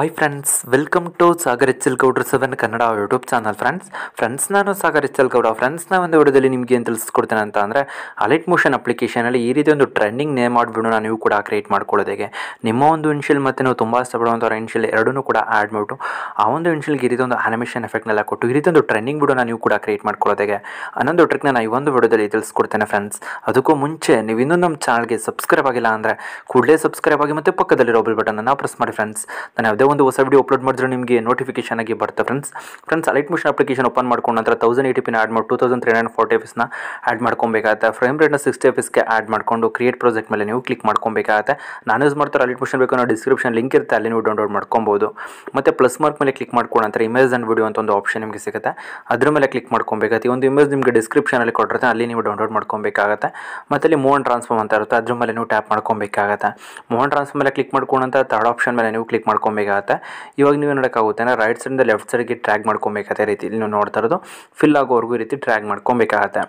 hi friends welcome to Sagar H L ಗೌಡ್ರ seven Kannada YouTube channel friends friends ನಾನು Sagar H L Gowda ಫ್ರೆಂಡ್ಸ್ನ ಒಂದು ವಿಡಿಯೋದಲ್ಲಿ ನಿಮಗೆ ಏನು ತಿಳಿಸ್ಕೊಡ್ತೇನೆ ಅಂತ ಅಂದರೆ ಅಲೈಟ್ ಮೋಷನ್ ಅಪ್ಲಿಕೇಶನಲ್ಲಿ ಈ ರೀತಿ ಒಂದು ಟ್ರೆಂಡಿಂಗ್ ನೇಮ್ ಮಾಡಿಬಿಡೋಣ ನೀವು ಕೂಡ ಕ್ರಿಯೇಟ್ ಮಾಡ್ಕೊಳ್ಳೋದಕ್ಕೆ ನಿಮ್ಮ ಒಂದು ಇನ್ಶಿಯಲ್ ಮತ್ತು ನೀವು ತುಂಬ ಇಷ್ಟಪಡುವಂಥ ಇನ್ಶಿಯಲ್ ಎರಡನ್ನೂ ಕೂಡ ಆ್ಯಡ್ ಮಾಡಿಬಿಟ್ಟು ಆ ಒಂದು ಇನ್ಶಿಯಲ್ಗೆ ಈ ರೀತಿ ಒಂದು ಅನಿಮೇಷನ್ ಎಫೆಕ್ಟ್ನೆಲ್ಲ ಕೊಟ್ಟು ಈ ರೀತಿ ಒಂದು ಟ್ರೆಂಡಿಂಗ್ ಬಿಡೋಣ ನೀವು ಕೂಡ ಕ್ರಿಯೇಟ್ ಮಾಡ್ಕೊಳ್ಳೋದಕ್ಕೆ ಅನ್ನೊಂದು ಟ್ರಿಕ್ನ ನಾನು ಈ ಒಂದು ವಿಡಿಯೋದಲ್ಲಿ ತಿಳಿಸ್ಕೊಡ್ತೇನೆ ಫ್ರೆಂಡ್ಸ್ ಅದಕ್ಕೂ ಮುಂಚೆ ನೀವು ಇನ್ನೂ ನಮ್ಮ ಚಾನಲ್ಗೆ ಸಬ್ಸ್ಕ್ರೈಬ್ ಆಗಿಲ್ಲ ಅಂದರೆ ಕೂಡಲೇ ಸಬ್ಸ್ಕ್ರೈಬ್ ಆಗಿ ಮತ್ತು ಪಕ್ಕದಲ್ಲಿರೋ ಬೆಲ್ ಬಟನನ್ನು ಪ್ರೆಸ್ ಮಾಡಿ ಫ್ರೆಂಡ್ಸ್ ನಾನು ಯಾವುದೇ ಒಂದು ಹೊಸ ವಿಡಿಯೋ ಅಪ್ಲೋಡ್ ಮಾಡಿದ್ರೆ ನಿಮಗೆ ನೋಟಿಫಿಕೇಶನ್ ಆಗಿ ಬರುತ್ತೆ friends friends Alight Motion application open ಮಾಡ್ಕೊಂಡು ನಂತರ ತೌಸಂಡ್ ಏಯ್ಟಿ ಪಿನ ಆ್ಯಡ್ ಮಾಡಿ two thousand three hundred forty ಎಫ್ಸ್ನ ಆ್ಯಡ್ ಮಾಡ್ಕೊಬೇಕಾಗತ್ತೆ ಫ್ರೇಮ್ ರೇಟ್ನ ಸಿಕ್ಸ್ಟಿ ಎಫ್ಸ್ಗೆ ಆ್ಯಡ್ ಮಾಡಿಕೊಂಡು ಕ್ರಿಯೇಟ್ ಪ್ರಾಜೆಕ್ಟ್ ಮೇಲೆ ನೀವು ಕ್ಲಿಕ್ ಮಾಡ್ಕೊಬೇಕಾಗತ್ತೆ ನಾನು ಯೂಸ್ ಮಾಡ್ತಾರೆ ಅಲೈಟ್ ಮಿಷನ್ ಬೇಕು ಅನ್ನೋ ಡಿಸ್ಕ್ರಿಪ್ಷನ್ ಲಿಂಕ್ ಇರುತ್ತೆ ಅಲ್ಲಿ ನೀವು ಡೌನ್ಲೋಡ್ ಮಾಡ್ಕೊಬೋದು ಮತ್ತು ಪ್ಲಸ್ ಮಾರ್ಕ್ ಮೇಲೆ ಕ್ಲಿಕ್ ಮಾಡ್ಕೊಂಡು ನಂತರ ಇಮೇಜ್ ಆ್ಯಂಡ್ ವಿಡಿಯೋ ಅಂತ ಒಂದು ಆಪ್ಷನ್ ನಿಮಗೆ ಸಿಗುತ್ತೆ ಅದ್ರ ಮೇಲೆ ಕ್ಲಿಕ್ ಮಾಡ್ಕೊಬೇಕಾಗತ್ತೆ ಈ ಒಂದು ಇಮೇಜ್ ನಿಮಗೆ ಡಿಸ್ಕ್ರಿಪ್ಷನಲ್ಲಿ ಕೊಟ್ಟಿರುತ್ತೆ ಅಲ್ಲಿ ನೀವು ಡೌನ್ಲೋಡ್ ಮಾಡ್ಕೊಬೇಕಾಗತ್ತೆ ಮತ್ತು ಅಲ್ಲಿ ಮೂವನ್ ಟ್ರಾನ್ಸ್ಫಾರ್ಮ್ ಅಂತ ಇರುತ್ತೆ ಅದ್ರ ಮೇಲೆ ನೀವು ಟ್ಯಾಪ್ ಮಾಡ್ಕೊಬೇಕಾಗತ್ತೆ ಮೂವನ್ ಟ್ರಾನ್ಸ್ಫಾರ್ಮ್ ಮೇಲೆ ಕ್ಲಿಕ್ ಮಾಡ್ಕೊಂಡಂತ ಥರ್ಡ್ ಆಪ್ಷನ್ ಮೇಲೆ ನೀವು ಕ್ಲಿಕ್ ಮಾಡ್ಕೊಬೇಕಾಗತ್ತೆ ಇವಾಗ ನೀವು ನೋಡೋಕ್ಕಾಗುತ್ತೆ ಅಂದರೆ ರೈಟ್ ಸೈಡಿಂದ ಲೆಫ್ಟ್ ಸೈಡ್ಗೆ ಟ್ರ್ಯಾಗ್ ಮಾಡ್ಕೊಬೇಕಾಗತ್ತೆ ಈ ರೀತಿ ಇಲ್ಲಿ ನೀವು ನೋಡ್ತಾ ಇರೋದು ಫಿಲ್ ಆಗೋವರೆಗೂ ಈ ರೀತಿ ಟ್ರ್ಯಾಗ್ ಮಾಡ್ಕೊಬೇಕಾಗತ್ತೆ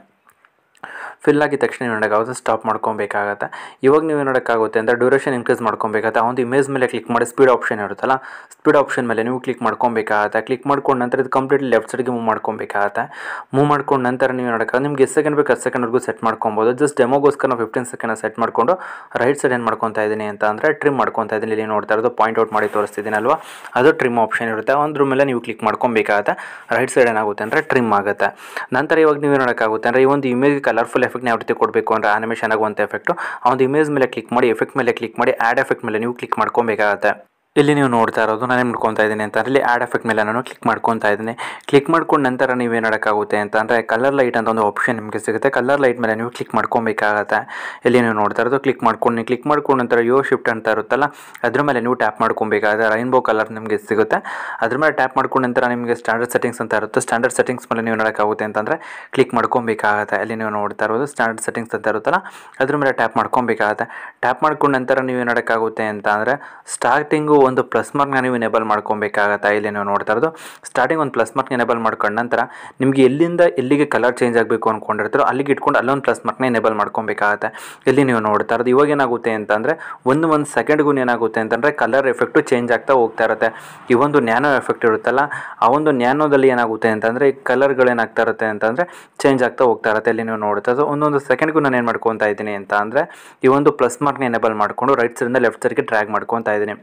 ಫಿಲ್ ಆಗಿದ ತಕ್ಷಣ ನೀವು ನೋಡೋಕ್ಕಾಗುತ್ತೆ ಸ್ಟಾಪ್ ಮಾಡ್ಕೊಬೇಕಾಗತ್ತೆ ಇವಾಗ ನೀವು ನೋಡೋಕ್ಕಾಗುತ್ತೆ ಅಂದರೆ ಡ್ಯೂರೇಷನ್ ಇನ್ಕ್ರೀಸ್ ಮಾಡ್ಕೊಬೇಕಾಗತ್ತೆ ಆ ಒಂದು ಇಮೇಜ್ ಮೇಲೆ ಕ್ಲಿಕ್ ಮಾಡಿ ಸ್ಪೀಡ್ ಆಪ್ಷನ್ ಇರುತ್ತಲ್ಲ ಸ್ಪೀಡ್ ಆಪ್ಷನ್ ಮೇಲೆ ನೀವು ಕ್ಲಿಕ್ ಮಾಡ್ಕೊಬೇಕಾಗತ್ತೆ ಕ್ಲಿಕ್ ಮಾಡ್ಕೊಂಡು ನಂತರ ಇದು ಕಂಪ್ಲೀಟ್ಲಿ ಲೆಫ್ಟ್ ಸೈಡ್ಗೆ ಮೂವ್ ಮಾಡ್ಕೊಬೇಕಾಗತ್ತೆ ಮೂವ್ ಮಾಡ್ಕೊಂಡು ನಂತರ ನೀವು ನೋಡೋಕ್ಕಾಗ ನಿಮ್ಗೆ ಎಷ್ಟು ಸೆಕೆಂಡ್ ಬೇಕು ಹತ್ತು ಸೆಕೆಂಡ್ವರೆಗೂ ಸೆಟ್ ಮಾಡ್ಕೊಬೋದು ಜಸ್ಟ್ ಡೆಮೋಗೋಸ್ಕರ ನಾವು ಫಿಫ್ಟೀನ್ ಸೆಕೆಂಡ್ ಸೆಟ್ ಮಾಡಿಕೊಂಡು ರೈಟ್ ಸೈಡ್ ಏನು ಮಾಡ್ಕೊತಾ ಇದ್ದೀನಿ ಅಂತ ಅಂದರೆ ಟ್ರಿಮ್ ಮಾಡ್ಕೊತಾ ಇದ್ದೀನಿ ಇಲ್ಲಿ ನೋಡ್ತಾ ಇರೋದು ಪಾಯಿಂಟ್ ಔಟ್ ಮಾಡಿ ತೋರಿಸ್ತಿದ್ದೀನಿ ಅಲ್ವಾ ಅದು ಟ್ರಿಮ್ ಆಪ್ಷನ್ ಇರುತ್ತೆ ಅದ್ರ ಮೇಲೆ ನೀವು ಕ್ಲಿಕ್ ಮಾಡ್ಕೊಬೇಕಾಗತ್ತೆ ರೈಟ್ ಸೈಡ್ ಏನಾಗುತ್ತೆ ಅಂದರೆ ಟ್ರಿಮ್ ಆಗುತ್ತೆ ನಂತರ ಇವಾಗ ನೀವು ನೋಡೋಕ್ಕಾಗುತ್ತೆ ಅಂದರೆ ಈ ಒಂದು ಇಮೇಜ್ ಕಲರ್ಫುಲ್ ಎಫೆಕ್ಟ್ ಯಾವ ರೀತಿ ಕೊಡಬೇಕು ಅಂದರೆ ಆನಿಮೇಷನ್ ಆಗುವಂಥ ಎಫೆಕ್ಟು ಆ ಒಂದು ಇಮೇಜ್ ಮೇಲೆ ಕ್ಲಿಕ್ ಮಾಡಿ ಎಫೆಕ್ಟ್ ಮೇಲೆ ಕ್ಲಿಕ್ ಮಾಡಿ ಆ್ಯಡ್ ಎಫೆಕ್ಟ್ ಮೇಲೆ ನೀವು ಕ್ಲಿಕ್ ಮಾಡ್ಕೊಬೇಕಾಗತ್ತೆ ಇಲ್ಲಿ ನೀವು ನೋಡ್ತಾ ಇರೋದು ನಾನು ಏನು ಮಾಡ್ಕೊತಾ ಇದ್ದೀನಿ ಅಂತ ಇಲ್ಲಿ ಆ್ಯಡ್ ಎಫೆಕ್ಟ್ ಮೇಲೆ ನಾನು ಕ್ಲಿಕ್ ಮಾಡ್ಕೊತಾ ಇದ್ದೀನಿ ಕ್ಲಿಕ್ ಮಾಡ್ಕೊಂಡು ನಂತರ ನೀವು ಏನು ಮಾಡೋಕ್ಕಾಗುತ್ತೆ ಅಂತ ಅಂದರೆ ಕಲರ್ ಲೈಟ್ ಅಂತ ಒಂದು ಆಪ್ಷನ್ ನಿಮಗೆ ಸಿಗುತ್ತೆ ಕಲರ್ ಲೈಟ್ ಮೇಲೆ ನೀವು ಕ್ಲಿಕ್ ಮಾಡ್ಕೊಬೇಕಾಗತ್ತೆ ಇಲ್ಲಿ ನೀವು ನೋಡ್ತಾ ಇರೋದು ಕ್ಲಿಕ್ ಮಾಡ್ಕೊಂಡು ನೀವು ಕ್ಲಿಕ್ ಮಾಡ್ಕೊಂಡು ನಂತರ ಯೋ ಶಿಫ್ಟ್ ಅಂತ ಇರುತ್ತಲ್ಲ ಅದ್ರ ಮೇಲೆ ನೀವು ಟ್ಯಾಪ್ ಮಾಡ್ಕೊಬೇಕಾಗುತ್ತೆ ರೈನ್ಬೋ ಕಲರ್ ನಿಮಗೆ ಸಿಗುತ್ತೆ ಅದ್ರ ಮೇಲೆ ಟ್ಯಾಪ್ ಮಾಡ್ಕೊಂಡು ನಂತರ ನಿಮಗೆ ಸ್ಟ್ಯಾಂಡರ್ಡ್ ಸೆಟ್ಟಿಂಗ್ಸ್ ಅಂತ ಇರುತ್ತೆ ಸ್ಟ್ಯಾಂಡರ್ಡ್ ಸೆಟ್ಟಿಂಗ್ಸ್ ಮೇಲೆ ನೀವು ನೋಡೋಕ್ಕಾಗುತ್ತೆ ಅಂತಂದರೆ ಕ್ಲಿಕ್ ಮಾಡ್ಕೊಬೇಕಾಗತ್ತೆ ಅಲ್ಲಿ ನೀವು ನೋಡ್ತಾ ಇರೋದು ಸ್ಟ್ಯಾಂಡರ್ಡ್ ಸೆಟ್ಟಿಂಗ್ಸ್ ಅಂತ ಇರುತ್ತಲ್ಲ ಅದ್ರ ಮೇಲೆ ಟ್ಯಾಪ್ ಮಾಡ್ಕೊಬೇಕಾಗತ್ತೆ ಟ್ಯಾಪ್ ಮಾಡ್ಕೊಂಡು ನಂತರ ನೀವು ಏನು ಮಾಡೋಕ್ಕಾಗುತ್ತೆ ಅಂತ ಅಂದರೆ ಸ್ಟಾರ್ಟಿಂಗು ಒಂದು ಪ್ಲಸ್ ಮಾರ್ಕ್ನ ನೀವು ಎನೇಬಲ್ ಮಾಡ್ಕೊಬೇಕಾಗತ್ತೆ ಇಲ್ಲಿ ನೀವು ನೋಡ್ತಾ ಇರೋದು ಸ್ಟಾರ್ಟಿಂಗ್ ಒಂದು ಪ್ಲಸ್ ಮಾರ್ಕ್ನ ಎನೇಬಲ್ ಮಾಡ್ಕೊಂಡು ನಂತರ ನಿಮಗೆ ಎಲ್ಲಿಂದ ಎಲ್ಲಿಗೆ ಕಲರ್ ಚೇಂಜ್ ಆಗಬೇಕು ಅಂದ್ಕೊಂಡಿರ್ತೀರೋ ಅಲ್ಲಿಗೆ ಇಟ್ಕೊಂಡು ಅಲ್ಲೊಂದು ಪ್ಲಸ್ ಮಾರ್ಕ್ನ ಎನೇಬಲ್ ಮಾಡ್ಕೊಬೇಕಾಗತ್ತೆ ಇಲ್ಲಿ ನೀವು ನೋಡ್ತಾ ಇರೋದು ಇವಾಗ ಏನಾಗುತ್ತೆ ಅಂತಂದರೆ ಒಂದು ಒಂದು ಸೆಕೆಂಡ್ಗೂ ಏನಾಗುತ್ತೆ ಅಂತಂದರೆ ಕಲರ್ ಎಫೆಕ್ಟು ಚೇಂಜ್ ಆಗ್ತಾ ಹೋಗ್ತಾ ಇರುತ್ತೆ ಈ ಒಂದು ನ್ಯಾನೋ ಎಫೆಕ್ಟ್ ಇರುತ್ತಲ್ಲ ಆ ಒಂದು ನ್ಯಾನೋದಲ್ಲಿ ಏನಾಗುತ್ತೆ ಅಂತಂದರೆ ಈ ಕಲರ್ಗಳು ಏನಾಗ್ತಾ ಇರುತ್ತೆ ಅಂತಂದರೆ ಚೇಂಜ್ ಆಗ್ತಾ ಹೋಗ್ತಾ ಇರುತ್ತೆ ಇಲ್ಲಿ ನೀವು ನೋಡ್ತಾ ಇರೋದು ಒಂದೊಂದು ಸೆಕೆಂಡ್ಗೂ ನಾನು ಏನು ಮಾಡ್ಕೊತಾ ಇದ್ದೀನಿ ಅಂತ ಅಂದರೆ ಈ ಒಂದು ಪ್ಲಸ್ ಮಾರ್ಕ್ನ ಎನೇಬಲ್ ಮಾಡಿಕೊಂಡು ರೈಟ್ ಸೈಡಿಂದ ಲೆಫ್ಟ್ ಸೈಡ್ಗೆ ಡ್ರ್ಯಾಗ್ ಮಾಡ್ಕೊತಾ ಇದ್ದೀನಿ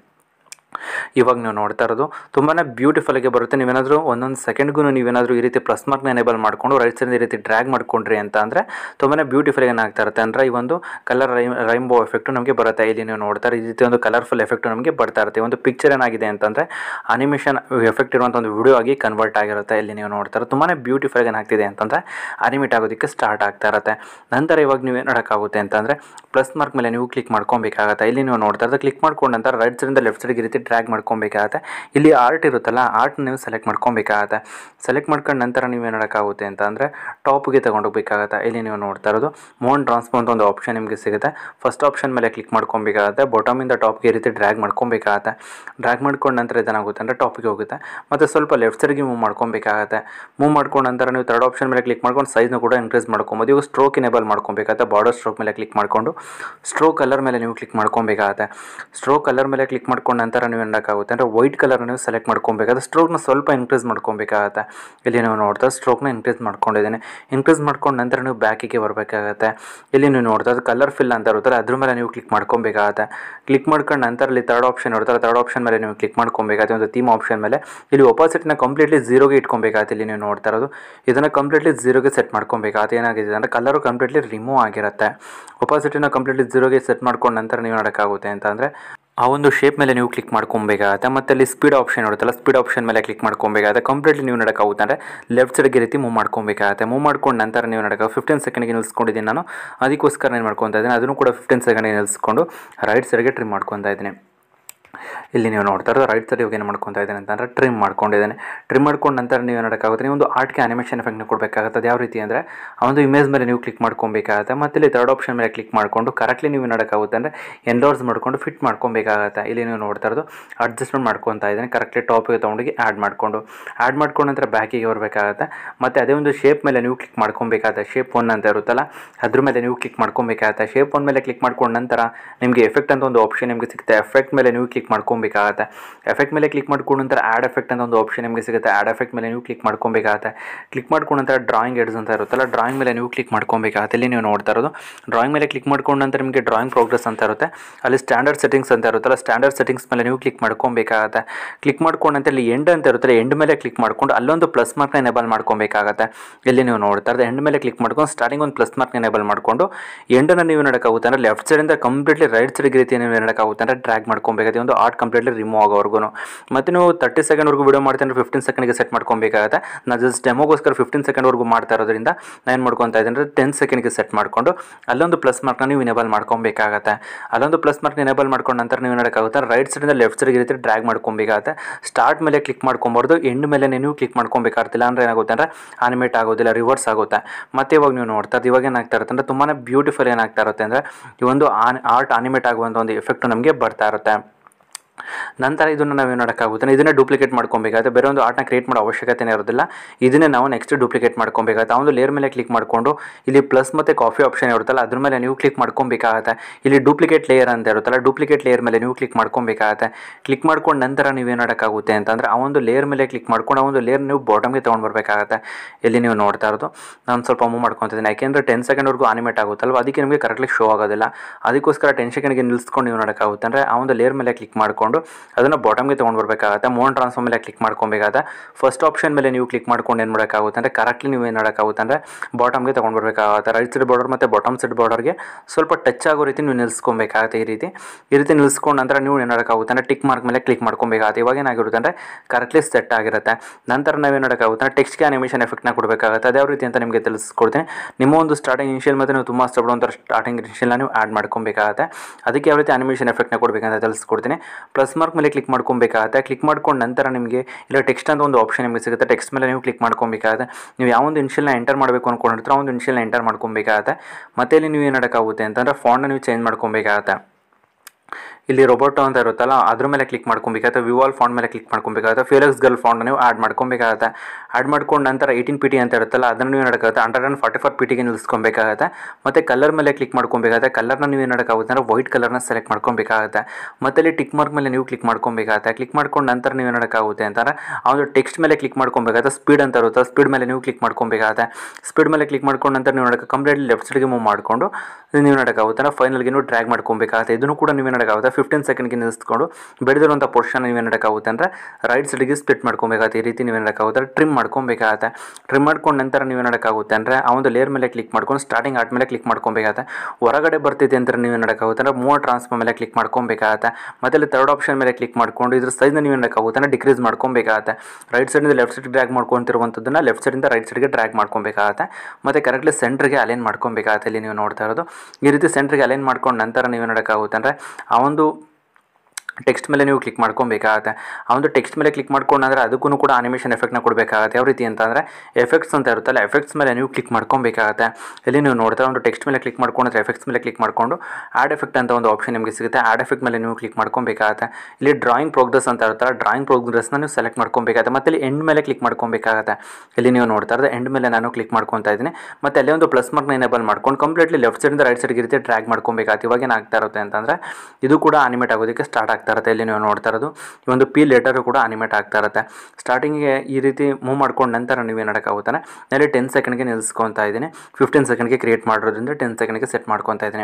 ಇವಾಗ ನೀವು ನೋಡ್ತಾ ಇರೋದು ತುಂಬಾ ಬ್ಯೂಟಿಫುಲ್ಲಾಗಿ ಬರುತ್ತೆ ನೀವೇನಾದರೂ ಒಂದೊಂದು ಸೆಕೆಂಡ್ಗೂ ನೀವೇನಾದರೂ ಈ ರೀತಿ ಪ್ಲಸ್ ಮಾರ್ಕ್ನ ಎನೇಬಲ್ ಮಾಡಿಕೊಂಡು ರೈಟ್ ಸೈಡ್ ಈ ರೀತಿ ಡ್ರ್ಯಾಗ್ ಮಾಡ್ಕೊಂಡ್ರಿ ಅಂತ ಅಂದರೆ ತುಂಬಾ ಬ್ಯೂಟಿಫುಲ್ ಏನಾಗ್ತಾ ಇರುತ್ತೆ ಅಂದರೆ ಈ ಒಂದು ಕಲರ್ ರೈಮ್ ರೈಂಬೋ ಎಫೆಕ್ಟು ನಮಗೆ ಬರುತ್ತೆ ಇಲ್ಲಿ ನೀವು ನೋಡ್ತಾರೆ ಈ ರೀತಿ ಒಂದು ಕಲರ್ಫುಲ್ ಎಫೆಕ್ಟು ನಮಗೆ ಬರ್ತಾ ಇರುತ್ತೆ ಒಂದು ಪಿಕ್ಚರ್ ಏನಾಗಿದೆ ಅಂತಂದರೆ ಅನಿಮೇಷನ್ ಎಫೆಕ್ಟ್ ಇರುವಂಥ ಒಂದು ವಿಡಿಯೋ ಆಗಿ ಕನ್ವರ್ಟ್ ಆಗಿರುತ್ತೆ ಇಲ್ಲಿ ನೀವು ನೋಡ್ತಾರೆ ತುಂಬಾ ಬ್ಯೂಟಿಫುಲ್ ಏನಾಗ್ತಿದೆ ಅಂತಂದರೆ ಅನಿಮೇಟ್ ಆಗೋದಕ್ಕೆ ಸ್ಟಾರ್ಟ್ ಆಗ್ತಾ ಇರುತ್ತೆ ನಂತರ ಇವಾಗ ನೀವು ಏನು ಮಾಡೋಕ್ಕಾಗುತ್ತೆ ಅಂತಂದರೆ ಪ್ಲಸ್ ಮಾರ್ಕ್ ಮೇಲೆ ನೀವು ಕ್ಲಿಕ್ ಮಾಡ್ಕೊಬೇಕಾಗತ್ತೆ ಇಲ್ಲಿ ನೀವು ನೋಡ್ತಾ ಇರೋದು ಕ್ಲಿಕ್ ಮಾಡ್ಕೊಂಡು ನಂತರ ರೈಟ್ ಸೈಡಿಂದ ಲೆಫ್ಟ್ ಸೈಡ್ಗೆ ಈ ರೀತಿ ಡ್ರ್ಯಾಗ್ ಮಾಡ್ಕೊಬೇಕಾಗತ್ತೆ ಇಲ್ಲಿ ಆರ್ಟ್ ಇರುತ್ತಲ್ಲ ಆರ್ಟ್ ನೀವು ಸೆಲೆಕ್ಟ್ ಮಾಡ್ಕೊಬೇಕಾಗತ್ತೆ ಸೆಲೆಕ್ಟ್ ಮಾಡ್ಕೊಂಡು ನಂತರ ನೀವು ಏನು ಮಾಡೋಕ್ಕಾಗುತ್ತೆ ಅಂತ ಅಂದರೆ ಟಾಪ್ಗೆ ತೊಗೊಂಡೋಗ್ಬೇಕಾಗತ್ತೆ ಇಲ್ಲಿ ನೀವು ನೋಡ್ತಾ ಇರೋದು ಮೋನ್ ಟ್ರಾನ್ಸ್ಫರ್ ಅಂತ ಒಂದು ಆಪ್ಷನ್ ನಿಮಗೆ ಸಿಗುತ್ತೆ ಫಸ್ಟ್ ಆಪ್ಷನ್ ಮೇಲೆ ಕ್ಲಿಕ್ ಮಾಡ್ಕೊಬೇಕಾಗತ್ತೆ ಬಾಟಮಿಂದ ಟಾಪ್ಗೆ ಈ ರೀತಿ ಡ್ರ್ಯಾಗ್ ಮಾಡ್ಕೊಬೇಕಾಗತ್ತೆ ಡ್ರ್ಯಾಗ್ ಮಾಡ್ಕೊಂಡು ನಂತರ ಇದೇನಾಗುತ್ತೆ ಅಂದರೆ ಟಾಪಿಗೆ ಹೋಗುತ್ತೆ ಮತ್ತು ಸ್ವಲ್ಪ ಲೆಫ್ಟ್ ಸೈಡ್ಗೆ ಮೂವ್ ಮಾಡ್ಕೊಬೇಕಾಗತ್ತೆ ಮೂವ್ ಮಾಡ್ಕೊಂಡು ನಂತರ ನೀವು ತರ್ಡ್ ಆಪ್ಷನ್ ಮೇಲೆ ಕ್ಲಿಕ್ ಮಾಡ್ಕೊಂಡು ಸೈಜ್ನ ಕೂಡ ಇನ್ಕ್ರೀಸ್ ಮಾಡ್ಕೊಬೋದು ಇವಾಗ ಸ್ಟ್ರೋಕ್ ಇನೇಬಲ್ ಮಾಡ್ಕೊಬೇಕಾಗತ್ತೆ ಬಾರ್ಡರ್ ಸ್ಟ್ರೋಕ್ ಮೇಲೆ ಕ್ಲಿಕ್ ಮಾಡಿಕೊಂಡು ಸ್ಟ್ರೋಕ್ ಕಲರ್ ಮೇಲೆ ನೀವು ಕ್ಲಿಕ್ ಮಾಡ್ಕೊಬೇಕಾಗತ್ತೆ ಸ್ಟ್ರೋಕ್ ಕಲರ್ ಮೇಲೆ ಕ್ಲಿಕ್ ಮಾಡ್ಕೊಂಡು ನಂತರ ನೀವು ಮಾಡೋಕ್ಕಾಗುತ್ತೆ ಅಂದರೆ ವೈಟ್ ಕಲರ್ ನೀವು ಸೆಲೆಕ್ಟ್ ಮಾಡ್ಕೊಬೇಕಾಗುತ್ತೆ ಸ್ಟ್ರೋಕ್ನ ಸ್ವಲ್ಪ ಇನ್ಕ್ರೀಸ್ ಮಾಡ್ಕೊಬೇಕಾಗತ್ತೆ ಇಲ್ಲಿ ನೀವು ನೋಡ್ತಾ ಸ್ಟ್ರೋಕ್ನ ಇನ್ಕ್ರೀಸ್ ಮಾಡ್ಕೊಂಡಿದ್ದೀನಿ ಇನ್ಕ್ರೀಸ್ ಮಾಡ್ಕೊಂಡು ನಂತರ ನೀವು ಬ್ಯಾಕಿಗೆ ಬರಬೇಕಾಗತ್ತೆ ಇಲ್ಲಿ ನೀವು ನೋಡ್ತಾ ಅದು ಕಲರ್ ಫಿಲ್ ಅಂತ ಇರುತ್ತಲ್ಲ ಅದ್ರ ಮೇಲೆ ನೀವು ಕ್ಲಿಕ್ ಮಾಡ್ಕೊಬೇಕಾಗತ್ತೆ ಕ್ಲಿಕ್ ಮಾಡ್ಕೊಂಡು ನಂತರ ಇಲ್ಲಿ ತರ್ಡ್ ಆಪ್ಷನ್ ಇರುತ್ತಲ್ಲ ತರ್ಡ್ ಆಪ್ಷನ್ ಮೇಲೆ ನೀವು ಕ್ಲಿಕ್ ಮಾಡ್ಕೊಬೇಕಾಗತ್ತೆ ಒಂದು ಥೀಮ್ ಆಪ್ಷನ್ ಮೇಲೆ ಇಲ್ಲಿ ಒಪಾಸಿಟಿನ ಕಂಪ್ಲೀಟ್ಲಿ ಝೀರೋಗೆ ಇಟ್ಕೊಬೇಕಾಗತ್ತೆ ಇಲ್ಲಿ ನೀವು ನೋಡ್ತಾ ಇರೋದು ಇದನ್ನು ಕಂಪ್ಲೀಟ್ಲಿ ಝೀರೋಗೆ ಸೆಟ್ ಮಾಡ್ಕೊಬೇಕಾಗತ್ತೆ ಏನಾಗಿದೆ ಅಂದರೆ ಕಲರು ಕಂಪ್ಲೀಟ್ಲಿ ರಿಮೂವ್ ಆಗಿರುತ್ತೆ ಒಪಾಸಿಟಿನ ಕಂಪ್ಲೀಟ್ಲಿ ಝೀರೋಗೆ ಸೆಟ್ ಮಾಡ್ಕೊಂಡು ನಂತರ ನೀವು ಮಾಡೋಕ್ಕಾಗುತ್ತೆ ಅಂತ ಅಂದರೆ ಆ ಒಂದು ಶೇಪ್ ಮೇಲೆ ನೀವು ಕ್ಲಿಕ್ ಮಾಡ್ಕೊಬೇಕಾಗತ್ತೆ ಮತ್ತು ಅಲ್ಲಿ ಸ್ಪೀಡ್ ಆಪ್ಷನ್ ಇರುತ್ತಲ್ಲ ಸ್ಪೀಡ್ ಆಪ್ಷನ್ ಮೇಲೆ ಕ್ಲಿಕ್ ಮಾಡ್ಕೊಬೇಕಾಗತ್ತೆ ಕಂಪ್ಲೀಟ್ಲಿ ನೀವು ನಡಕ್ಕಾಗುತ್ತೆ ಅಂದರೆ ಲೆಫ್ಟ್ ಸೈಡ್ಗೆ ರೀತಿ ಮೂವ್ ಮಾಡ್ಕೊಬೇಕಾಗತ್ತೆ ಮೂವ್ ಮಾಡ್ಕೊಂಡು ನಂತರ ನೀವು ನಡಕ ಫಿಫ್ಟೀನ್ ಸೆಕೆಂಡ್ಗೆ ನಿಲ್ಸ್ಕೊಂಡಿದ್ದೀನಿ ನಾನು ಅದಕ್ಕೋಸ್ಕರ ಏನು ಮಾಡ್ಕೊತಾ ಇದ್ದೀನಿ ಅದನ್ನು ಕೂಡ ಫಿಫ್ಟೀನ್ ಸೆಕೆಂಡ್ಗೆ ನಿಲ್ಲಿಸ್ಕೊಂಡು ರೈಟ್ ಸೈಡ್ಗೆ ಟ್ರಿಮ್ ಮಾಡ್ಕೊತಾ ಇದ್ದೀನಿ ಇಲ್ಲಿ ನೀವು ನೋಡ್ತಾ ಇರೋದು ರೈಟ್ ಸೈಡ್ ಇವಾಗ ಏನು ಮಾಡ್ಕೊತಾ ಇದ್ದೀನಿ ಅಂತಂದರೆ ಟ್ರಿಮ್ ಮಾಡ್ಕೊಂಡಿದ್ದೇನೆ ಟ್ರಿಮ್ ಮಾಡ್ಕೊಂಡು ನಂತರ ನೀವು ಏನು ಮಾಡೋಕ್ಕಾಗುತ್ತೆ ನೀವು ಒಂದು ಆರ್ಟ್ಗೆ ಅನಿಮೇಷನ್ ಎಫೆಕ್ಟ್ನ ಕೊಡಬೇಕಾಗುತ್ತೆ ಅದು ಯಾವ ರೀತಿ ಅಂದರೆ ಆ ಒಂದು ಇಮೇಜ್ ಮೇಲೆ ನೀವು ಕ್ಲಿಕ್ ಮಾಡ್ಕೊಬೇಕಾಗುತ್ತೆ ಮತ್ತು ಇಲ್ಲಿ ತರ್ಡ್ ಆಪ್ಷನ್ ಮೇಲೆ ಕ್ಲಿಕ್ ಮಾಡಿಕೊಂಡು ಕರೆಕ್ಟ್ಲಿ ನೀವು ನೋಡೋಕ್ಕಾಗುತ್ತೆ ಅಂದರೆ ಎಂಡೋರ್ಸ್ ಮಾಡ್ಕೊಂಡು ಫಿಟ್ ಮಾಡ್ಕೊಬೇಕಾಗತ್ತೆ ಇಲ್ಲಿ ನೀವು ನೋಡ್ತಾ ಇರೋದು ಅಡ್ಜಸ್ಟ್ಮೆಂಟ್ ಮಾಡ್ಕೊತಾ ಇದ್ದೀನಿ ಕರೆಕ್ಟ್ಲಿ ಟಾಪಿಗೆ ತೊಗೊಂಡೋಗಿ ಆ್ಯಡ್ ಮಾಡಿಕೊಂಡು ಆ್ಯಡ್ ಮಾಡ್ಕೊಂಡು ನಂತರ ಬ್ಯಾಕಿಗೆ ಬರಬೇಕಾಗತ್ತೆ ಮತ್ತು ಅದೇ ಒಂದು ಶೇಪ್ ಮೇಲೆ ನೀವು ಕ್ಲಿಕ್ ಮಾಡ್ಕೊಬೇಕಾಗತ್ತೆ ಶೇಪ್ ಒನ್ ಅಂತ ಇರುತ್ತಲ್ಲ ಅದ್ರ ಮೇಲೆ ನೀವು ಕ್ಲಿಕ್ ಮಾಡ್ಕೊಬೇಕಾಗತ್ತೆ ಶೇಪ್ ಒನ್ ಮೇಲೆ ಕ್ಲಿಕ್ ಮಾಡ್ಕೊಂಡು ನಂತರ ನಿಮಗೆ ಎಫೆಕ್ಟ್ ಅಂತ ಒಂದು ಆಪ್ಷನ್ ನಿಮಗೆ ಸಿಗುತ್ತೆ ಎಫೆಕ್ಟ್ ಮೇಲೆ ನೀವು ಕ್ಲಿಕ್ ಕ್ಲಿಕ್ ಮಾಡ್ಕೊಬೇಕಾಗತ್ತೆ ಎಫೆಕ್ಟ್ ಮೇಲೆ ಕ್ಲಿಕ್ ಮಾಡ್ಕೊಂಡು ನಂತರ ಆ್ಯಡ್ ಎಫೆಕ್ಟ್ ಅಂತ ಒಂದು ಆಪ್ಷನ್ ನಿಮಗೆ ಸಿಗುತ್ತೆ ಆ್ಯಡ್ ಎಫೆಕ್ಟ್ ಮೇಲೆ ನೀವು ಕ್ಲಿಕ್ ಮಾಡ್ಕೊಬೇಕಾಗತ್ತೆ ಕ್ಲಿಕ್ ಮಾಡ್ಕೊಂಡು ನಂತರ ಡ್ರಾಯಿಂಗ್ ಎಡ್ಸ್ ಅಂತ ಇರುತ್ತಲ್ಲ ಡ್ರಾಯಿಂಗ್ ಮೇಲೆ ನೀವು ಕ್ಲಿಕ್ ಮಾಡ್ಕೊಬೇಕಾಗತ್ತೆ ಇಲ್ಲಿ ನೀವು ನೋಡ್ತಾ ಇರೋದು ಡ್ರಾಯಿಂಗ್ ಮೇಲೆ ಕ್ಲಿಕ್ ಮಾಡ್ಕೊಂಡು ನಂತರ ನಿಮಗೆ ಡ್ರಾಯಿಂಗ್ ಪ್ರೋಗ್ರೆಸ್ ಅಂತ ಇರುತ್ತೆ ಅಲ್ಲಿ ಸ್ಟ್ಯಾಂಡರ್ಡ್ ಸೆಟ್ಟಿಂಗ್ಸ್ ಅಂತ ಇರುತ್ತಲ್ಲ ಸ್ಟ್ಯಾಂಡರ್ಡ್ ಸೆಟ್ಟಿಂಗ್ಸ್ ಮೇಲೆ ನೀವು ಕ್ಲಿಕ್ ಮಾಡ್ಕೊಬೇಕಾಗತ್ತೆ ಕ್ಲಿಕ್ ಮಾಡ್ಕೊಂಡು ನಂತರ ಇಲ್ಲಿ ಎಂಡ್ ಅಂತ ಇರುತ್ತಲ್ಲ ಎಂಡ್ ಮೇಲೆ ಕ್ಲಿಕ್ ಮಾಡ್ಕೊಂಡು ಅಲ್ಲೊಂದು ಪ್ಲಸ್ ಮಾರ್ಕ್ನ ಎನೇಬಲ್ ಮಾಡ್ಕೊಬೇಕಾಗತ್ತೆ ಇಲ್ಲಿ ನೀವು ನೋಡ್ತಾ ಇರೋದು ಎಂಡ್ ಮೇಲೆ ಕ್ಲಿಕ್ ಮಾಡ್ಕೊಂಡು ಸ್ಟಾರ್ಟಿಂಗ್ ಒಂದು ಪ್ಲಸ್ ಮಾರ್ಕ್ನ ಎನೇಬಲ್ ಮಾಡಿಕೊಂಡು ಎಂಡನ್ನು ನೀವು ನೋಡೋಕ್ಕಾಗುತ್ತೆ ಅಂದರೆ ಲೆಫ್ಟ್ ಸೈಡಿಂದ ಕಂಪ್ಲೀಟ್ಲಿ ರೈಟ್ ಸೈಡ್ ರೀತಿ ನೀವು ನೋಡೋಕ್ಕಾಗುತ್ತೆ ಅಂದರೆ ಡ್ರ್ಯಾಗ್ ಮಾಡ್ಕೊಬೇಕಾಗುತ್ತೆ ಒಂದು ಆರ್ಟ್ ಕಂಪ್ಲೀಟ್ಲಿ ರಿಮೂವ್ ಆಗೋವರೆಗೂ ಮತ್ತು ನೀವು ತರ್ಟಿ ಸೆಕೆಂಡ್ವರೆಗೂ ವಿಡಿಯೋ ಮಾಡ್ತೀನಿ ಅಂದರೆ ಫಿಫ್ಟೀನ್ ಸೆಕೆಂಡ್ಗೆ ಸೆಟ್ ಮಾಡ್ಕೊಬೇಕಾಗುತ್ತೆ ನಾನು ಜಸ್ಟ್ ಡೆಮೋಗೋಸ್ಕರ ಫಿಫ್ಟೀನ್ ಸೆಕೆಂಡ್ವರೆಗೂ ಮಾಡ್ತಾ ಇರೋದ್ರಿಂದ ನಾನು ಏನು ಮಾಡ್ಕೊತಾ ಇದ್ದೀನಿ ಅಂದರೆ ಟೆನ್ ಸೆಕೆಂಡ್ಗೆ ಸೆಟ್ ಮಾಡಿಕೊಂಡು ಅಲ್ಲೊಂದು ಪ್ಲಸ್ ಮಾರ್ಕ್ನ ನೀವು ಇನೇಬಲ್ ಮಾಡ್ಕೊಬೇಕಾಗತ್ತೆ ಅಲ್ಲೊಂದು ಪ್ಲಸ್ ಮಾರ್ಕ್ನ ಇನೇಬಲ್ ಮಾಡ್ಕೊಂಡು ನಂತರ ನೀವು ನೋಡೋಕ್ಕಾಗುತ್ತೆ ರೈಟ್ ಸೈಡಿಂದ ಲೆಫ್ಟ್ ಸೈಡ್ಗೆ ರೀತಿ ಡ್ರ್ಯಾಗ್ ಮಾಡ್ಕೊಬೇಕಾಗತ್ತೆ ಸ್ಟಾರ್ಟ್ ಮೇಲೆ ಕ್ಲಿಕ್ ಮಾಡ್ಕೊಬಾರ್ದು ಎಂಡ್ ಮೇಲೆ ನೀವು ಕ್ಲಿಕ್ ಮಾಡ್ಕೊಬೇಕಾಗ್ತಿಲ್ಲ ಅಂದರೆ ಏನಾಗುತ್ತೆ ಅಂದರೆ ಆನಿಮೇಟ್ ಆಗೋದಿಲ್ಲ ರಿವರ್ಸ್ ಆಗುತ್ತೆ ಮತ್ತೆ ಇವಾಗ ನೀವು ನೋಡ್ತಾ ಇರೋದು ಇವಾಗ ಏನಾಗ್ತಾ ಇರುತ್ತೆ ಅಂದರೆ ತುಂಬಾ ಬ್ಯೂಟಿಫುಲ್ ಏನಾಗ್ತಾ ಇರುತ್ತೆ ಅಂದರೆ ಈ ಒಂದು ಆನ್ ಆರ್ಟ್ ಆನಿಮೇಟ್ ಆಗುವಂಥ ಒಂದು ಎಫೆಕ್ಟು ನಮಗೆ ಬರ್ತಾ ಇರುತ್ತೆ ನಂತರ ಇದನ್ನು ನಾವು ಏನು ಮಾಡೋಕ್ಕಾಗುತ್ತೆ ಇದನ್ನೇ ಡೂಪ್ಲಿಕೇಟ್ ಮಾಡ್ಕೊಬೇಕಾಗುತ್ತೆ ಬೇರೆ ಒಂದು ಆರ್ಟ್ನ ಕ್ರಿಯೇಟ್ ಮಾಡೋ ಅವಶ್ಯಕತೆನೇ ಇರೋದಿಲ್ಲ ಇದನ್ನೇ ನಾವು ನೆಕ್ಸ್ಟ್ ಡೂಪ್ಲಿಕೇಟ್ ಮಾಡ್ಕೊಬೇಕಾಗುತ್ತೆ ಆ ಒಂದು ಲೇಯರ್ ಮೇಲೆ ಕ್ಲಿಕ್ ಮಾಡಿಕೊಂಡು ಇಲ್ಲಿ ಪ್ಲಸ್ ಮತ್ತು ಕಾಫಿ ಆಪ್ಷನ್ ಇರುತ್ತಲ್ಲ ಅದ್ರ ಮೇಲೆ ನೀವು ಕ್ಲಿಕ್ ಮಾಡ್ಕೊಬೇಕಾಗತ್ತೆ ಇಲ್ಲಿ ಡೂಪ್ಲಿಕೇಟ್ ಲೇಯರ್ ಅಂತ ಇರುತ್ತಲ್ಲ ಡೂಪ್ಲಿಕೇಟ್ ಲೇಯರ್ ಮೇಲೆ ನೀವು ಕ್ಲಿಕ್ ಮಾಡ್ಕೊಬೇಕಾಗತ್ತೆ ಕ್ಲಿಕ್ ಮಾಡ್ಕೊಂಡು ನಂತರ ನೀವು ಏನು ಮಾಡೋಕ್ಕಾಗುತ್ತೆ ಅಂತಂದರೆ ಆ ಒಂದು ಲೇಯರ್ ಮೇಲೆ ಕ್ಲಿಕ್ ಮಾಡ್ಕೊಂಡು ಆ ಒಂದು ಲೇಯರ್ ನೀವು ಬಾಟಮ್ಗೆ ತೊಗೊಂಡು ಬರಬೇಕಾಗತ್ತೆ ಇಲ್ಲಿ ನೀವು ನೋಡ್ತಾ ಇರೋದು ನಾನು ಸ್ವಲ್ಪ ಮೂವ್ ಮಾಡ್ಕೊತಿದ್ದೀನಿ ಯಾಕೆಂದರೆ ಟೆನ್ ಸೆಕೆಂಡ್ವರೆಗೂ ಆನಿಮೇಟ್ ಆಗುತ್ತಲ್ವ ಅದಕ್ಕೆ ನಿಮಗೆ ಕರೆಕ್ಟ್ಲಿ ಶೋ ಆಗೋದಿಲ್ಲ ಅದಕ್ಕೋಸ್ಕರ ಟೆನ್ ಸೆಕೆಂಡ್ಗೆ ನಿಲ್ಲಿಸ್ಕೊಂಡು ನೀವು ನೋಡೋಕ್ಕಾಗುತ್ತೆ ಅಂದರೆ ಆ ಒಂದು ಲೇಯರ್ ಮೇಲೆ ಕ್ಲಿಕ್ ಮಾಡಿಕೊಂಡು ಅದನ್ನು ಬಾಟಮ್ಗೆ ತೊಗೊಂಡು ಬರಬೇಕಾಗುತ್ತೆ ಮೋನ್ ಟ್ರಾನ್ಸ್ಫರ್ ಮೇಲೆ ಕ್ಲಿಕ್ ಮಾಡ್ಕೊಬೇಕಾಗತ್ತೆ ಫಸ್ಟ್ ಆಪ್ಷನ್ ಮೇಲೆ ನೀವು ಕ್ಲಿಕ್ ಮಾಡ್ಕೊಂಡು ಏನು ಮಾಡೋಕ್ಕಾಗುತ್ತೆ ಅಂದರೆ ಕರೆಕ್ಟ್ಲಿ ನೀವು ಏನು ಮಾಡೋಕ್ಕಾಗುತ್ತೆ ಅಂದರೆ ಬಾಟಮ್ಗೆ ತೊಗೊಂಡು ಬರಬೇಕಾಗುತ್ತೆ ರೈಟ್ ಸೈಡ್ ಬಾರ್ಡರ್ ಮತ್ತು ಬಾಟಮ್ ಸೈಡ್ ಬಾರ್ಡರ್ಗೆ ಸ್ವಲ್ಪ ಟಚ್ ಆಗೋ ರೀತಿ ನೀವು ನಿಲ್ಲಿಸ್ಕೊಬೇಕಾಗುತ್ತೆ ಈ ರೀತಿ ಈ ರೀತಿ ನಿಲ್ಲಿಸ್ಕೊಂಡು ನಂತರ ನೀವು ಏನು ಮಾಡೋಕ್ಕಾಗುತ್ತೆ ಅಂದರೆ ಟಿಕ್ ಮಾರ್ಕ್ ಮೇಲೆ ಕ್ಲಿಕ್ ಮಾಡ್ಕೊಬೇಕಾಗುತ್ತೆ ಇವಾಗ ಏನಾಗಿರುತ್ತೆ ಅಂದರೆ ಕರೆಕ್ಟ್ಲಿ ಸೆಟ್ ಆಗಿರುತ್ತೆ ನಂತರ ನಾವೇನು ಮಾಡೋಕ್ಕಾಗುತ್ತೆ ಅಂದರೆ ಟೆಕ್ಸ್ಟ್ಗೆ ಅನಿಮೇಷನ್ ಎಫೆಕ್ಟ್ನ ಕೊಡಬೇಕಾಗುತ್ತೆ ಅದೇ ರೀತಿ ಅಂತ ನಿಮಗೆ ತಿಳಿಸ್ಕೊಡ್ತೀನಿ ನಿಮ್ಮ ಒಂದು ಸ್ಟಾರ್ಟಿಂಗ್ ಇನಿಷಿಯಲ್ ಮತ್ತು ನೀವು ತುಂಬ ಇಷ್ಟಪಡುವಂಥ ಸ್ಟಾರ್ಟಿಂಗ್ ಇನಿಷಿಯಲ್ನ ನೀವು ಆ್ಯಡ್ ಮಾಡ್ಕೊಬೇಕಾಗುತ್ತೆ ಅದಕ್ಕೆ ಯಾವ ರೀತಿ ಅನಿಮೇಷನ್ ಎಫೆಕ್ಟ್ನ ಕೊಡಬೇಕಂತ ತಿಳಿಸ್ಕೊಡ್ತೀನಿ ಪ್ಲಸ್ ಮಾರ್ಕ್ ಮೇಲೆ ಕ್ಲಿಕ್ ಮಾಡ್ಕೊಬೇಕಾಗುತ್ತೆ ಕ್ಲಿಕ್ ಮಾಡ್ಕೊಂಡು ನಂತರ ನಿಮಗೆ ಇಲ್ಲ ಟೆಕ್ಸ್ಟ್ ಅಂತ ಒಂದು ಆಪ್ಷನ್ ನಿಮಗೆ ಸಿಗುತ್ತೆ ಟೆಕ್ಸ್ಟ್ ಮೇಲೆ ನೀವು ಕ್ಲಿಕ್ ಮಾಡ್ಕೊಬೇಕಾಗುತ್ತೆ ನೀವು ಯಾವ ಒಂದು ಇನ್ಷಿಯಲ್ನ ಎಂಟರ್ ಮಾಡಬೇಕು ಅಂದ್ಕೊಂಡಿರ್ತೀರೋ ಆ ಒಂದು ಇನ್ಷಿಯಲ್ನ ಎಂಟರ್ ಮಾಡ್ಕೊಬೇಕಾಗುತ್ತೆ ಮತ್ತೆ ಇಲ್ಲಿ ನೀವು ಏನು ಮಾಡೋಕ್ಕಾಗುತ್ತೆ ಅಂತಂದರೆ ಫಾಂಡ್ನ ನೀವು ಚೇಂಜ್ ಮಾಡ್ಕೊಬೇಕಾಗುತ್ತೆ ಇಲ್ಲಿ ರೋಬೋಟೋ ಅಂತ ಇರುತ್ತಲ್ಲ ಅದ್ರ ಮೇಲೆ ಕ್ಲಿಕ್ ಮಾಡ್ಕೊಬೇಕಾಗುತ್ತೆ ವಿವಾಲ್ ಫಾಂಡ್ ಮೇಲೆ ಕ್ಲಿಕ್ ಮಾಡ್ಕೊಬೇಕಾಗುತ್ತೆ ಫಿಯಲೆಕ್ಸ್ ಗರ್ಲ್ ಫಾಂಡ್ ನೀವು ಆ್ಯಡ್ ಮಾಡ್ಕೊಬೇಕಾಗುತ್ತೆ ಆ್ಯಡ್ ಮಾಡ್ಕೊಂಡು ನಂತರ ಏಯ್ಟೀನ್ ಪಿ ಟಿ ಅಂತ ಇರುತ್ತಲ್ಲ ಅದನ್ನು ನೀವು ನಡಕಾಗುತ್ತೆ hundred and forty four P ಟಿಗೆ ನಿಲ್ಲಿಸ್ಕೊಬೇಕಾಗುತ್ತೆ ಮತ್ತು ಕಲರ್ ಮೇಲೆ ಕ್ಲಿಕ್ ಮಾಡ್ಕೊಬೇಕಾಗುತ್ತೆ ಕಲರ್ನ ನೀವು ಏನು ಮಾಡೋಕ್ಕಾಗುತ್ತೆ ಅಂದರೆ ವೈಟ್ ಕಲರ್ನ ಸೆಲೆಕ್ಟ್ ಮಾಡ್ಕೊಬೇಕಾಗುತ್ತೆ ಮತ್ತು ಇಲ್ಲಿ ಟಿಕ್ ಮಾರ್ಕ್ ಮೇಲೆ ನೀವು ಕ್ಲಿಕ್ ಮಾಡ್ಕೊಬೇಕಾಗುತ್ತೆ ಕ್ಲಿಕ್ ಮಾಡ್ಕೊಂಡು ನಂತರ ನೀವು ಏನು ಮಾಡೋಕ್ಕಾಗುತ್ತೆ ಅಂತಂದರೆ ಆ ಒಂದು ಟೆಕ್ಸ್ಟ್ ಮೇಲೆ ಕ್ಲಿಕ್ ಮಾಡ್ಕೊಬೇಕಾಗುತ್ತೆ ಸ್ಪೀಡ್ ಅಂತ ಇರುತ್ತೆ ಸ್ಪೀಡ್ ಮೇಲೆ ನೀವು ಕ್ಲಿಕ್ ಮಾಡ್ಕೊಬೇಕಾಗುತ್ತೆ ಸ್ಪೀಡ್ ಮೇಲೆ ಕ್ಲಿಕ್ ಮಾಡ್ಕೊಂಡು ನಂತರ ನೀವು ನೋಡೋಕೆ ಕಂಪ್ಲೀಟ್ಲಿ ಲೆಫ್ಟ್ ಸೈಡ್ಗೆ ಮೂವ್ ಮಾಡಿಕೊಂಡು ನೀವು ನೋಡೋಕ್ಕಾಗುತ್ತೆ ಅಂದರೆ ಫೈನಲ್ಗೆ ನೀವು ಡ್ರ್ಯಾಗ್ ಮಾಡ್ಕೊಬೇಕಾಗುತ್ತೆ ಇದನ್ನು ಕೂಡ ನೀವು ನೋಡೋಕ್ಕಾಗುತ್ತೆ ಫಿಫ್ಟೀನ್ ಸೆಕೆಂಡ್ಗೆ ನಿಲ್ಲಿಸ್ಕೊಂಡು ಬೆಳೆದಿರುವಂಥ ಪೋರ್ಷನ್ ನೀವು ನೋಡೋಕ್ಕಾಗುತ್ತೆ ಅಂದರೆ ರೈಟ್ ಸೈಡ್ಗೆ ಸ್ಪ್ಲಿಟ್ ಮಾಡ್ಕೊಬೇಕಾಗುತ್ತೆ ಈ ರೀತಿ ನೀವು ನೋಡೋಕ್ಕಾಗುತ್ತೆ ಟ್ರಿಮ್ ಮಾಡ್ಕೊಬೇಕಾಗುತ್ತೆ ಟ್ರಿಮ್ ಮಾಡ್ಕೊಂಡು ನಂತರ ನೀವು ನೋಡೋಕ್ಕಾಗುತ್ತೆ ಅಂದರೆ ಆ ಒಂದು ಲೇಯರ್ ಮೇಲೆ ಕ್ಲಿಕ್ ಮಾಡ್ಕೊಂಡು ಸ್ಟಾರ್ಟಿಂಗ್ ಆರ್ಟ್ ಮೇಲೆ ಕ್ಲಿಕ್ ಮಾಡ್ಕೊಬೇಕಾಗುತ್ತೆ ಹೊರಗಡೆ ಬರ್ತಿದೆ ಅಂತ ನೀವು ನೋಡೋಕ್ಕಾಗುತ್ತೆ ಅಂದರೆ ಮೂವ್ ಟ್ರಾನ್ಸ್ಫರ್ ಮೇಲೆ ಕ್ಲಿಕ್ ಮಾಡ್ಕೊಬೇಕಾಗುತ್ತೆ ಮತ್ತು ಇಲ್ಲಿ ತರ್ಡ್ ಆಪ್ಷನ್ ಮೇಲೆ ಕ್ಲಿಕ್ ಮಾಡ್ಕೊಂಡು ಇದ್ರ ಸೈಜ್ನ ನೀವು ನೋಡೋಕ್ಕಾಗುತ್ತೆ ಅಂದರೆ ಡಿಕ್ರೀಸ್ ಮಾಡ್ಕೊಬೇಕಾಗುತ್ತೆ ರೈಟ್ ಸೈಡಿಂದ ಲೆಫ್ಟ್ ಸೈಡ್ ಡ್ರ್ಯಾಗ್ ಮಾಡ್ಕೊತಿರುವಂಥದ್ದನ್ನು ಲೆಫ್ಟ್ ಸೈಡಿಂದ ರೈಟ್ ಸೈಡ್ಗೆ ಡ್ರ್ಯಾಗ್ ಮಾಡ್ಕೊಬೇಕಾಗುತ್ತೆ ಮತ್ತು ಕರೆಕ್ಟ್ಲಿ ಸೆಂಟ್ರಿಗೆ ಅಲೈನ್ ಮಾಡ್ಕೊಬೇಕಾಗುತ್ತೆ ಇಲ್ಲಿ ನೀವು ನೋಡ್ತಾ ಇರೋದು ಈ ರೀತಿ ಸೆಂಟ್ರಿಗೆ ಅಲೈನ್ ಮಾಡ್ಕೊಂಡು ನಂತರ ನೀವು ನೋಡೋಕ್ಕಾಗುತ್ತೆ ಅಂದರೆ ಆ ಒಂದು ಟೆಕ್ಸ್ಟ್ ಮೇಲೆ ನೀವು ಕ್ಲಿಕ್ ಮಾಡ್ಕೊಬೇಕಾಗತ್ತೆ ಆ ಒಂದು ಟೆಕ್ಸ್ಟ್ ಮೇಲೆ ಕ್ಲಿಕ್ ಮಾಡ್ಕೊಂಡು ಅಂದರೆ ಅದಕ್ಕೂ ಕೂಡ ಅನಿಮೇಷನ್ ಎಫೆಕ್ಟ್ನ ಕೊಡಬೇಕಾಗತ್ತೆ ಯಾವ ರೀತಿ ಅಂತಂದರೆ ಎಫೆಕ್ಟ್ಸ್ ಅಂತ ಇರುತ್ತಲ್ಲ ಎಫೆಕ್ಟ್ಸ್ ಮೇಲೆ ನೀವು ಕ್ಲಿಕ್ ಮಾಡ್ಕೊಬೇಕಾಗತ್ತೆ ಇಲ್ಲಿ ನೀವು ನೋಡ್ತಾ ಒಂದು ಟೆಕ್ಸ್ಟ್ ಮೇಲೆ ಕ್ಲಿಕ್ ಮಾಡ್ಕೊಂಡ್ರೆ ಎಫೆಕ್ಟ್ಸ್ ಮೇಲೆ ಕ್ಲಿಕ್ ಮಾಡಿಕೊಂಡು ಆ್ಯಡ್ ಎಫೆಕ್ಟ್ ಅಂತ ಒಂದು ಆಪ್ಷನ್ ನಿಮಗೆ ಸಿಗುತ್ತೆ ಆ್ಯಡ್ ಎಫೆಕ್ಟ್ ಮೇಲೆ ನೀವು ಕ್ಲಿಕ್ ಮಾಡ್ಕೊಬೇಕಾಗತ್ತೆ ಇಲ್ಲಿ ಡ್ರಾಯಿಂಗ್ ಪ್ರೋಗ್ರೆಸ್ ಅಂತ ಇರುತ್ತಲ್ಲ ಡ್ರಾಯಿಂಗ್ ಪ್ರೋಗ್ರೆಸ್ನ ನೀವು ಸೆಲೆಕ್ಟ್ ಮಾಡ್ಕೊಬೇಕಾಗತ್ತೆ ಮತ್ತು ಇಲ್ಲಿ ಎಂಡ್ ಮೇಲೆ ಕ್ಲಿಕ್ ಮಾಡ್ಕೊಬೇಕಾಗತ್ತೆ ಇಲ್ಲಿ ನೀವು ನೋಡ್ತಾ ಇರೋದು ಎಂಡ್ ಮೇಲೆ ನಾನು ಕ್ಲಿಕ್ ಮಾಡ್ಕೊತಾ ಇದ್ದೀನಿ ಮತ್ತು ಅಲ್ಲೇ ಒಂದು ಪ್ಲಸ್ ಮಾರ್ಕ್ನ ಎನೇಬಲ್ ಮಾಡ್ಕೊಂಡು ಕಂಪ್ಲೀಟ್ಲಿ ಲೆಫ್ಟ್ ಸೈಡಿಂದ ರೈಟ್ ಸೈಡ್ಗೆ ರೀತಿ ಡ್ರ್ಯಾಗ್ ಮಾಡ್ಕೊಬೇಕಾಗತ್ತೆ ಇವಾಗ ಏನಾಗ್ತಾ ಇರುತ್ತೆ ಅಂತಂದರೆ ಇದು ಕೂಡ ಅನಿಮೇಟ್ ಆಗೋದಕ್ಕೆ ಸ್ಟಾರ್ಟ್ ಆಗ್ತಾ ಇರುತ್ತೆ ಇಲ್ಲಿ ನೀವು ನೋಡ್ತಾ ಇರೋದು ಈ ಒಂದು ಪಿ ಲೆಟರು ಕೂಡ ಅನಿಮೇಟ್ ಆಗ್ತಾ ಇರುತ್ತೆ ಸ್ಟಾರ್ಟಿಂಗಿಗೆ ಈ ರೀತಿ ಮೂವ್ ಮಾಡ್ಕೊಂಡು ನಂತರ ನೀವು ಏನು ಮಾಡೋಕ್ಕಾಗುತ್ತೆ ಅಲ್ಲಿ ಟೆನ್ ಸೆಕೆಂಡ್ಗೆ ನಿಲ್ಲಿಸ್ಕೊತಾ ಇದ್ದೀನಿ ಫಿಫ್ಟೀನ್ ಸೆಕೆಂಡ್ಗೆ ಕ್ರಿಯೇಟ್ ಮಾಡಿರೋದ್ರಿಂದ ಟೆನ್ ಸೆಕೆಂಡ್ಗೆ ಸೆಟ್ ಮಾಡ್ಕೊತಾ ಇದ್ದೀನಿ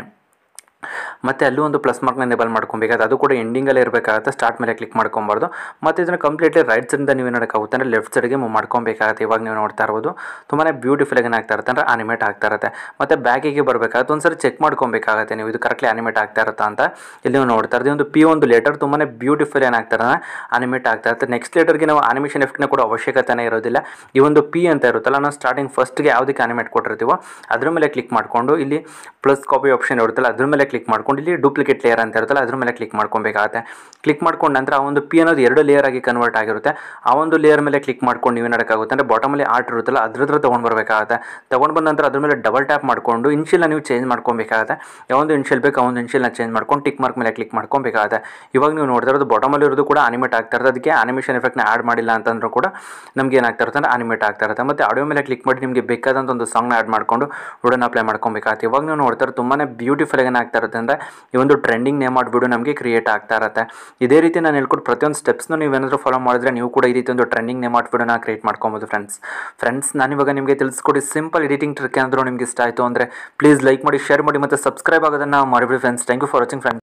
ಮತ್ತು ಅಲ್ಲೂ ಒಂದು ಪ್ಲಸ್ ಮಾರ್ಕ್ನ ಎನೇಬಲ್ ಮಾಡ್ಕೊಬೇಕಾಗುತ್ತೆ ಅದು ಕೂಡ ಎಂಡಿಂಗಲ್ಲೇ ಇರಬೇಕಾಗುತ್ತೆ ಸ್ಟಾರ್ಟ್ ಮೇಲೆ ಕ್ಲಿಕ್ ಮಾಡ್ಕೊಬಾರ್ದು ಮತ್ತು ಇದನ್ನು ಕಂಪ್ಲೀಟ್ಲಿ ರೈಟ್ ಸೈಡಿಂದ ನೀವು ನೋಡೋಕ್ಕಾಗುತ್ತೆ ಅಂದರೆ ಲೆಫ್ಟ್ ಸೈಡ್ಗೆ ಮೂವ್ ಮಾಡ್ಕೊಬೇಕಾಗುತ್ತೆ ಇವಾಗ ನೀವು ನೋಡ್ತಾ ಇರ್ಬೋದು ತುಂಬಾ ಬ್ಯೂಟಿಫುಲ್ ಆಗಿ ಏನಾಗ್ತಾ ಇರುತ್ತೆ ಅಂದರೆ ಅನಿಮೇಟ್ ಆಗ್ತಾ ಇರುತ್ತೆ ಮತ್ತು ಬ್ಯಾಕಿಗೆ ಬರಬೇಕಾಗುತ್ತೆ ಒಂದು ಸರಿ ಚೆಕ್ ಮಾಡ್ಕೊಬೇಕಾಗುತ್ತೆ ನೀವು ಇದು ಕರೆಕ್ಟ್ಲಿ ಅನಿಮೇಟ್ ಆಗ್ತಾ ಇರುತ್ತಾ ಅಂತ ಇಲ್ಲಿ ನೀವು ನೋಡ್ತಾ ಇರ್ತೀವಿ ಒಂದು ಪಿ ಒಂದು ಲೆಟರ್ ತುಂಬಾ ಬ್ಯೂಟಿಫುಲ್ ಏನಾಗ್ತಾ ಇರುತ್ತೆ ಅನಿಮೇಟ್ ಆಗ್ತಾ ಇರುತ್ತೆ ನೆಕ್ಸ್ಟ್ ಲೆಟರ್ಗೆ ನಾವು ಅನಿಮೇಷನ್ ಎಫೆಕ್ಟ್ನ ಕೂಡ ಅವಶ್ಯಕತೆನೇ ಇರೋದಿಲ್ಲ ಈ ಒಂದು ಪಿ ಅಂತ ಇರುತ್ತಲ್ಲ ನಾವು ಸ್ಟಾರ್ಟಿಂಗ್ ಫಸ್ಟ್ಗೆ ಯಾವುದಕ್ಕೆ ಅನಿಮೇಟ್ ಕೊಟ್ಟಿರ್ತೀವೋ ಅದ್ರ ಮೇಲೆ ಕ್ಲಿಕ್ ಮಾಡಿಕೊಂಡು ಇಲ್ಲಿ ಪ್ಲಸ್ ಕಾಪಿ ಆಪ್ಷನ್ ಇರುತ್ತಲ್ಲ ಅದ್ರ ಮೇಲೆ ಕ್ಲಿಕ್ ಮಾಡ್ಕೊಂಡು ಇಲ್ಲಿ ಡೂಪ್ಲಿಕೇಟ್ ಲೇಯರ್ ಅಂತ ಇರುತ್ತಲ್ಲ ಅದ್ರ ಮೇಲೆ ಕ್ಲಿಕ್ ಮಾಡ್ಕೊಬೇಕಾಗುತ್ತೆ ಕ್ಲಿಕ್ ಮಾಡ್ಕೊಂಡು ನಂತರ ಆ ಒಂದು ಪಿ ಅನ್ನೋದು ಎರಡು ಲೇಯರ್ ಆಗಿ ಕನ್ವರ್ಟ್ ಆಗಿರುತ್ತೆ ಆ ಒಂದು ಲೇಯರ್ ಮೇಲೆ ಕ್ಲಿಕ್ ಮಾಡ್ಕೊಂಡು ನೀವು ನಡಕ್ಕಾಗುತ್ತೆ ಅಂದರೆ ಬಾಟಮಲ್ಲಿ ಆರ್ಟ್ ಇರುತ್ತಲ್ಲ ಅದ್ರ ಹತ್ರ ತೊಗೊಂಡು ಬರಬೇಕಾಗುತ್ತೆ ತೊಗೊಂಡು ಬಂದ ನಂತರ ಅದ್ರ ಮೇಲೆ ಡಬಲ್ ಟ್ಯಾಪ್ ಮಾಡಿಕೊಂಡು ಇನ್ಶಿಯಲ್ನ ನೀವು ಚೇಂಜ್ ಮಾಡ್ಕೊಬೇಕಾಗುತ್ತೆ ಯಾವೊಂದು ಇನ್ಶಿಯಲ್ ಬೇಕು ಆ ಒಂದು ಇನ್ಶಿಯಲ್ನ ಚೇಂಜ್ ಮಾಡ್ಕೊಂಡು ಟಿಕ್ ಮಾರ್ಕ್ ಮೇಲೆ ಕ್ಲಿಕ್ ಮಾಡ್ಕೊಬೇಕಾಗುತ್ತೆ ಇವಾಗ ನೀವು ನೋಡ್ತಾ ಇರೋದು ಬಾಟಮಲ್ಲಿ ಇರೋದು ಕೂಡ ಅನಿಮೇಟ್ ಆಗ್ತಾ ಇರುತ್ತೆ ಅದಕ್ಕೆ ಅನಿಮೇಷನ್ ಎಫೆಕ್ಟ್ನ ಆ್ಯಡ್ ಮಾಡಿಲ್ಲ ಅಂತಂದ್ರೂ ಕೂಡ ನಮಗೆ ಏನಾಗ್ತಾ ಇರುತ್ತೆ ಅಂದರೆ ಅನಿಮೇಟ್ ಆಗ್ತಾ ಇರುತ್ತೆ ಮತ್ತು ಆಡಿಯೋ ಮೇಲೆ ಕ್ಲಿಕ್ ಮಾಡಿ ನಿಮಗೆ ಬೇಕಾದಂಥ ಒಂದು ಸಾಂಗ್ನ ಆ್ಯಡ್ ಮಾಡಿಕೊಂಡು ವಿಡಿಯೋನ ಅಪ್ಲೈ ಮಾಡ್ಕೊಬೇಕಾಗುತ್ತೆ ಇವಾಗ ನೀವು ನೋಡ್ತಾ ಇರೋದು ತುಂಬಾ ಬ್ಯೂಟಿಫುಲ್ ಆಗಿ ಏನಾಗ್ತಾ ಏನಾಗ್ತಾ ಇರುತ್ತೆ ಅಂದರೆ ಈ ಒಂದು ಟ್ರೆಂಡಿಂಗ್ ನೇಮ್ ಮಾಡಿಬಿಡು ನಮಗೆ ಕ್ರಿಯೇಟ್ ಆಗ್ತಾ ಇರುತ್ತೆ ಇದೇ ರೀತಿ ನಾನು ಹೇಳ್ಕೊಟ್ಟು ಪ್ರತಿಯೊಂದು ಸ್ಟೆಪ್ಸ್ನು ನೀವೇನಾದರೂ ಫಾಲೋ ಮಾಡಿದ್ರೆ ನೀವು ಕೂಡ ಈ ರೀತಿ ಒಂದು ಟ್ರೆಂಡಿಂಗ್ ನೇಮ್ ಮಾಡಿಬಿಡೋಣ ಕ್ರಿಯೇಟ್ ಮಾಡ್ಕೊಬೋದು ಫ್ರೆಂಡ್ಸ್ ಫ್ರೆಂಡ್ಸ್ ನಾನಿವಾಗ ನಿಮಗೆ ತಿಳಿಸ್ಕೊಡಿ ಸಿಂಪಲ್ ಎಡಿಟಿಂಗ್ ಟ್ರಿಕ್ ಏನಾದರೂ ನಿಮಗೆ ಇಷ್ಟ ಆಯಿತು ಅಂದರೆ ಪ್ಲೀಸ್ ಲೈಕ್ ಮಾಡಿ ಶೇರ್ ಮಾಡಿ ಮತ್ತು ಸಬ್ಸ್ಕ್ರೈಬ್ ಆಗೋದನ್ನು ಮಾಡಿಬಿಡಿ friends thank you for watching friends